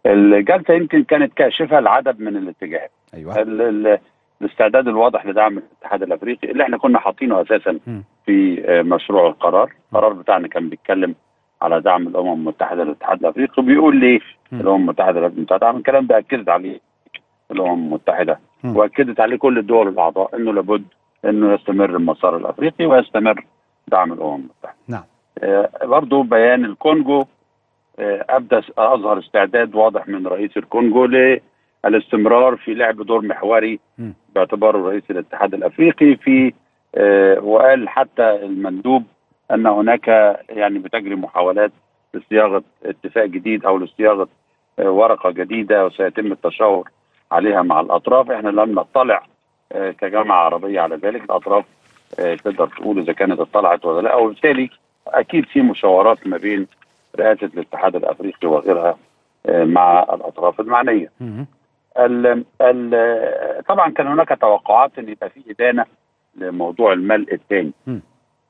الجلسه يمكن كانت كاشفه لعدد من الاتجاهات ايوه ال- ال- الاستعداد الواضح لدعم الاتحاد الافريقي اللي احنا كنا حاطينه اساسا مم. في آه، مشروع القرار، القرار بتاعنا كان بيتكلم على دعم الامم المتحده للاتحاد الافريقي وبيقول ليه مم. الامم المتحده لازم تدعم الكلام ده اكدت عليه الامم المتحده مم. واكدت عليه كل الدول الاعضاء انه لابد انه يستمر المسار الافريقي ويستمر دعم الامم المتحده. نعم آه، برضو بيان الكونجو آه، ابدى اظهر استعداد واضح من رئيس الكونجو للاستمرار في لعب دور محوري مم. باعتباره رئيس الاتحاد الافريقي في آه، وقال حتى المندوب ان هناك يعني بتجري محاولات لصياغه اتفاق جديد او لصياغه آه، ورقه جديده وسيتم التشاور عليها مع الاطراف احنا لم نطلع آه، كجامعه عربيه على ذلك الاطراف آه، تقدر تقول اذا كانت اطلعت ولا لا وبالتالي اكيد في مشاورات ما بين رئاسه الاتحاد الافريقي وغيرها آه، مع الاطراف المعنيه. مم. ال ال طبعا كان هناك توقعات ان يبقى في ادانه لموضوع الملء الثاني. مم.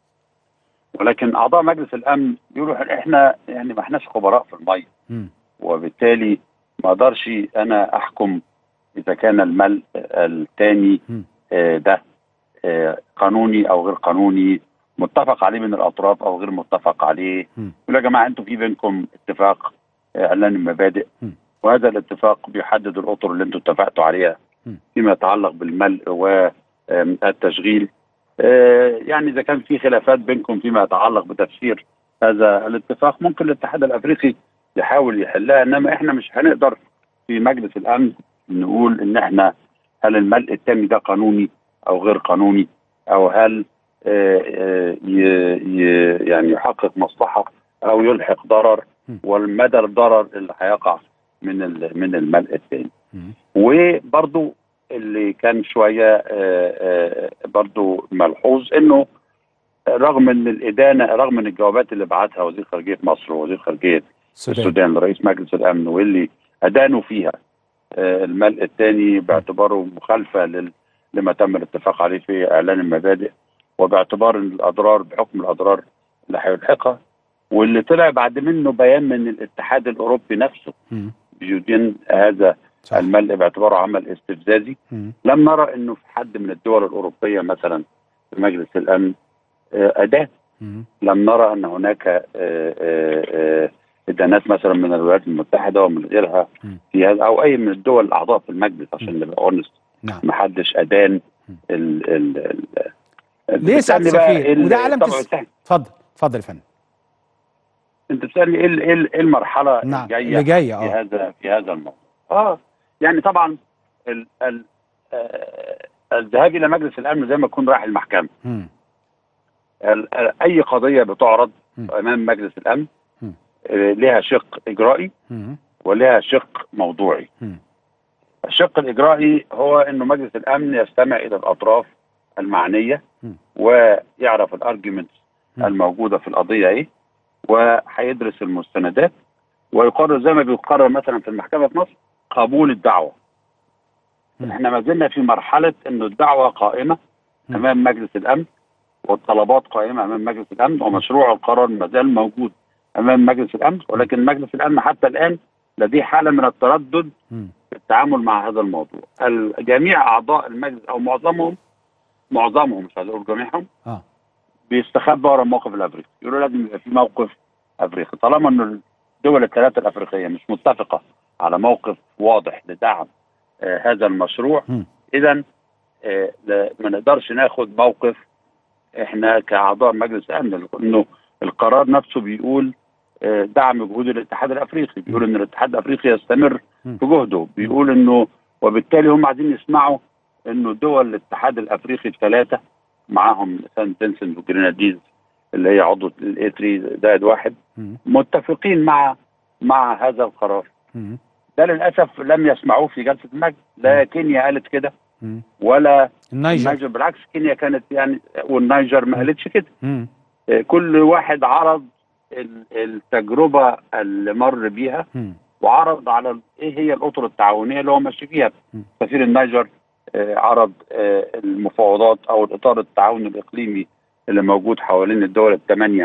ولكن اعضاء مجلس الامن بيقولوا احنا يعني ما احناش خبراء في الميه مم. وبالتالي ما اقدرش انا احكم اذا كان الملء الثاني مم. آه، ده آه، قانوني او غير قانوني متفق عليه من الاطراف او غير متفق عليه مم. يقول يا جماعه انتوا في بينكم اتفاق آه، اعلان المبادئ مم. وهذا الاتفاق بيحدد الاطر اللي انتوا اتفقتوا عليها مم. فيما يتعلق بالملء والتشغيل آه، يعني اذا كان في خلافات بينكم فيما يتعلق بتفسير هذا الاتفاق ممكن الاتحاد الافريقي يحاول يحلها انما احنا مش هنقدر في مجلس الامن نقول ان احنا هل الملء التامي ده قانوني او غير قانوني او هل آه، آه، ي- ي- يعني يحقق مصلحه او يلحق ضرر م. والمدى الضرر اللي هيقع من ال- من الملء التاني مم. وبرضو اللي كان شويه آه، آه، برضو ملحوظ انه رغم ان الادانه رغم من الجوابات اللي بعتها وزير خارجيه مصر ووزير خارجيه السودان السودان لرئيس مجلس الامن واللي ادانوا فيها آه، الملء الثاني باعتباره مخالفه لل- لما تم الاتفاق عليه في اعلان المبادئ وباعتبار إن الاضرار بحكم الاضرار اللي هيلحقها واللي طلع بعد منه بيان من الاتحاد الاوروبي نفسه مم. بيدين هذا صح الملء باعتباره عمل استفزازي مم. لم نرى انه في حد من الدول الاوروبيه مثلا في مجلس الامن آه، اداه مم. لم نرى ان هناك آه، آه، آه، ادانات مثلا من الولايات المتحده ومن غيرها م. في هذا او اي من الدول الاعضاء في المجلس عشان نبقى اونست نعم ما حدش ادان م. ال ال ال ليه سعد بتسألني بقى سفير؟ ال- وده علامة طبعا الس- بتسألني- اتفضل اتفضل يا فندم انت بتسالني ايه ال- ايه ال- إيه المرحله نعم الجايه اللي جايه في اه هذا في هذا الموضوع اه يعني طبعا ال ال آه، الذهاب الى مجلس الامن زي ما يكون رايح المحكمه مم. ال- ال- اي قضيه بتعرض م. امام مجلس الامن م. آه، لها شق اجرائي مم. ولها شق موضوعي مم. الشق الاجرائي هو انه مجلس الامن يستمع الى الاطراف المعنيه م. ويعرف الارجيومنتس م. الموجوده في القضيه ايه وهيدرس المستندات ويقرر زي ما بيقرر مثلا في المحكمه في مصر قبول الدعوه م. احنا ما زلنا في مرحله انه الدعوه قائمه م. امام مجلس الامن والطلبات قائمه امام مجلس الامن ومشروع القرار ما زال موجود امام مجلس الامن ولكن مجلس الامن حتى الان لديه حاله من التردد مم. في التعامل مع هذا الموضوع جميع اعضاء المجلس او معظمهم معظمهم مش عايز اقول جميعهم اه بيستخبوا ورا الموقف الافريقي يقولوا لازم يبقى في موقف افريقي طالما ان الدول الثلاثه الافريقيه مش متفقه على موقف واضح لدعم آه هذا المشروع مم. اذا آه لا- ما نقدرش ناخد موقف احنا كاعضاء مجلس الامن انه القرار نفسه بيقول آه دعم جهود الاتحاد الافريقي بيقول ان الاتحاد الافريقي يستمر مم. في جهده بيقول انه وبالتالي هم عايزين يسمعوا انه دول الاتحاد الافريقي الثلاثه معاهم سان فينسنت وجريناديز اللي هي عضو الاي 3 زائد واحد مم. متفقين مع مع هذا القرار مم. ده للاسف لم يسمعوه في جلسه المجلس لا كينيا قالت كده مم. ولا النيجر النيجر بالعكس كينيا كانت يعني والنيجر ما قالتش كده مم. آه، كل واحد عرض ال- التجربه اللي مر بيها مم. وعرض على ال- ايه هي الاطر التعاونيه اللي هو ماشي فيها م. سفير النيجر آه، عرض آه، المفاوضات او الاطار التعاون الاقليمي اللي موجود حوالين الدول الثمانيه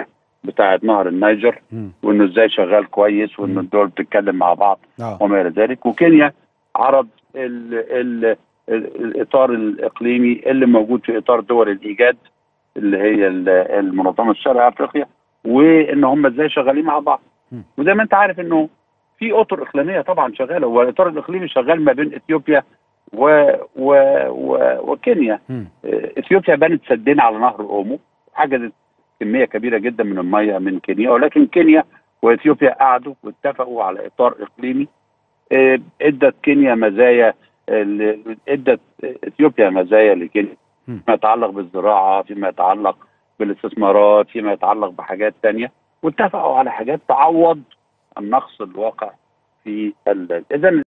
بتاعه نهر النيجر مم. وانه ازاي شغال كويس وان مم. الدول بتتكلم مع بعض اه وما الى ذلك وكينيا عرض ال ال ال الاطار الاقليمي اللي موجود في اطار دول الايجاد اللي هي ال- المنظمه الشرق افريقيا وان هم ازاي شغالين مع بعض مم. وزي ما انت عارف انه في اطر اقليميه طبعا شغاله والاطار الاقليمي شغال ما بين اثيوبيا و و و وكينيا مم. اثيوبيا بنت سدين على نهر اومو حجزت كميه كبيره جدا من الميه من كينيا ولكن كينيا واثيوبيا قعدوا واتفقوا على اطار اقليمي آه، ادت كينيا مزايا ال- ادت اثيوبيا مزايا لكينيا مم. فيما يتعلق بالزراعه فيما يتعلق بالاستثمارات فيما يتعلق بحاجات تانية واتفقوا على حاجات تعوض النقص الواقع في اذا